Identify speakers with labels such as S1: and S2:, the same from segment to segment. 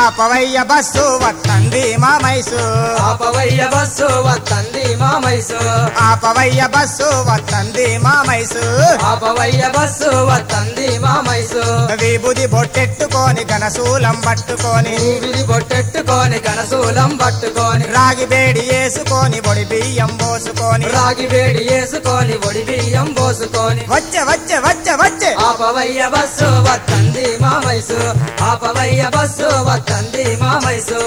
S1: ఆపవయ్య bus వత్తంది మా మైసు
S2: ఆపవయ్య bus వత్తంది మా మైసు
S1: ఆపవయ్య బస్సు వత్తంది మా మైసు
S2: ఆపవయ్య బస్సు వత్తంది మా మైసు
S1: విభుది బొట్టెట్టుకొని గనశూలం పట్టుకొని
S2: ఊపిరి బొట్టెట్టుకొని గణశూలం పట్టుకొని
S1: రాగి వేడి వేసుకొని బొడి బియ్యం పోసుకొని
S2: రాగి వేడి వేసుకొని ఒడి బియ్యం పోసుకొని
S1: వచ్చే వచ్చే వచ్చే వచ్చే
S2: ఆపవయ్య బస్సు వత్తంది మా మైసు ఆపవయ్య బస్సు వత్తంది మా మైసు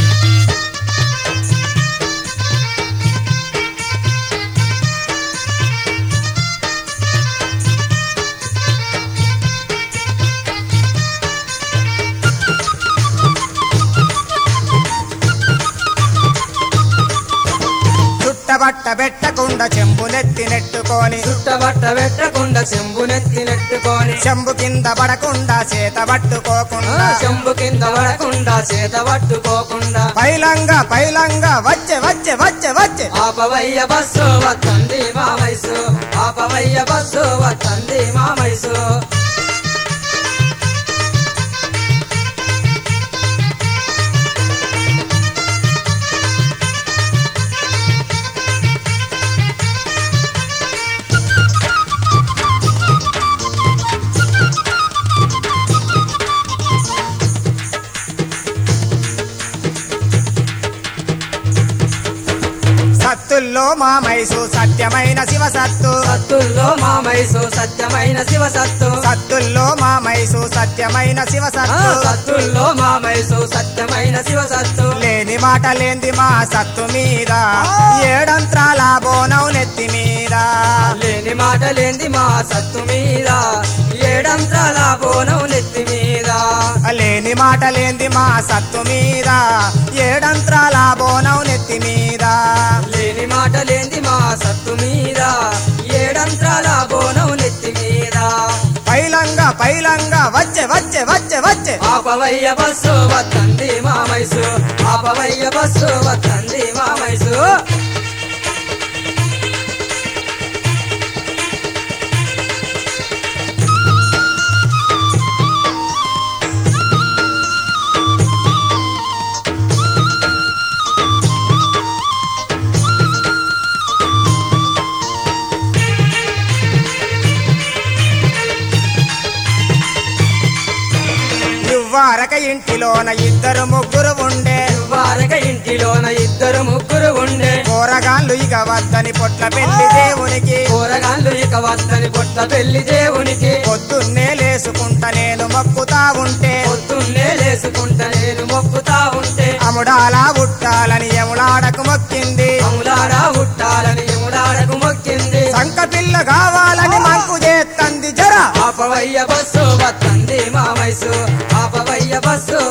S1: చుట్టబట్ట పెట్టకుండా చెంబునెత్తి నెట్టుకొని
S2: చుట్టబట్ట పెట్టకుండా చెంబునెత్తి నెట్టుకొని
S1: చెంబు కింద పడకుండా చేత
S2: ఆ,
S1: పట్టుకోకుండా
S2: చెంబు కింద పడకుండా చేత పట్టుకోకుండా
S1: పైలంగా పైలంగా వచ్చే వచ్చే వచ్చే వచ్చే
S2: ఆపవయ్య బస్సు వత్తంది మా మైసు ఆపవయ్య బస్సు వత్తంది మా మైసు
S1: సత్తుల్లో మా మైసు సత్యమైన శివ సత్తు
S2: సత్తుల్లో మా మైసు సత్యమైన శివ సత్తు
S1: సత్తుల్లో మా మైసు సత్యమైన శివ
S2: ఆ,
S1: సత్తు
S2: సత్తుల్లో మా మైసు సత్యమైన శివ సత్తు
S1: లేని మాట లేంది మా సత్తు మీద ఏడంత్రాల బోనం నెత్తి మీద
S2: లేని మాట లేంది మా సత్తు మీద ఏడంత్రాల బోనం నెత్తి మీద
S1: లేని మాట లేంది మా సత్తు మీద ఏడంత్రాల బోనం నెత్తి మీద
S2: లేని మాట లేంది మా సత్తు మీద ఏడంత్రాల బోనం నెత్తి మీద
S1: పైలంగా పైలంగా వచ్చే వచ్చే వచ్చే వచ్చే
S2: ఆపవయ్య బస్సు వత్తంది మా మైసు ఆపవయ్య బస్సు వత్తంది మా మైసు
S1: ఇవ్వారక ఇంటిలోన ఇద్దరు ముగ్గురు ఉండే
S2: వారక ఇంటిలోన ఇద్దరు ముగ్గురు ఉండే
S1: కూరగాళ్ళు ఇక వద్దని పొట్ల పెళ్లి దేవునికి
S2: కూరగాళ్ళు ఇక వద్దని పొట్ట పెళ్లి దేవునికి
S1: పొద్దున్నే లేసుకుంటా నేను మొక్కుతా ఉంటే
S2: పొద్దున్నే లేసుకుంటా నేను మొక్కుతా ఉంటే
S1: అముడాలా ఉట్టాలని ఎములాడకు మొక్కింది
S2: అములాడా ఉట్టాలని ఎముడాడకు మొక్కింది
S1: సంక పిల్ల కావాలని మంకు చేత్తంది జర
S2: ఆపవయ్య బస్సు వత్తంది మా మైసు ఆపవయ్య బస్సు